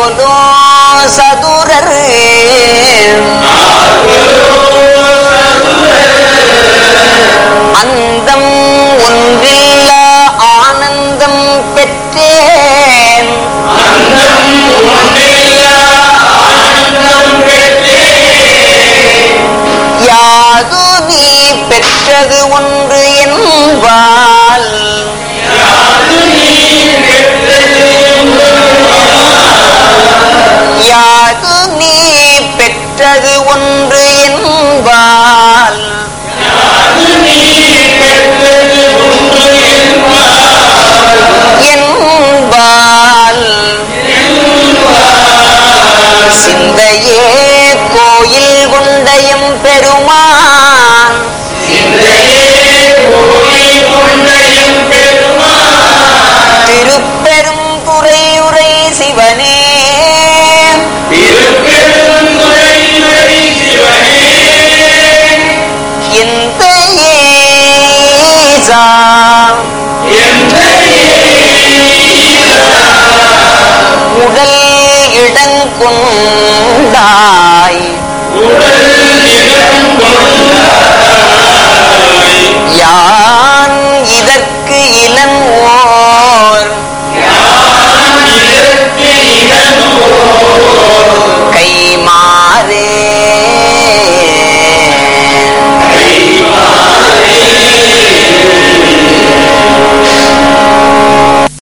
ஆர்கொலோ சதுரர் அந்தம் ஒன்றில்ல ஆனந்தம் பெற்றேன் யாது நீ பெற்றது ஒன்று என்பால் யாது நீ பெற்றது ஒன்று என்பால் என்பால் சிந்தையே கோயில் கொண்டயம் பெருமான் திருப்பெரும் துறையுரை சிவனே எந்த ஏசா உடல் இடங்கொண்டாய்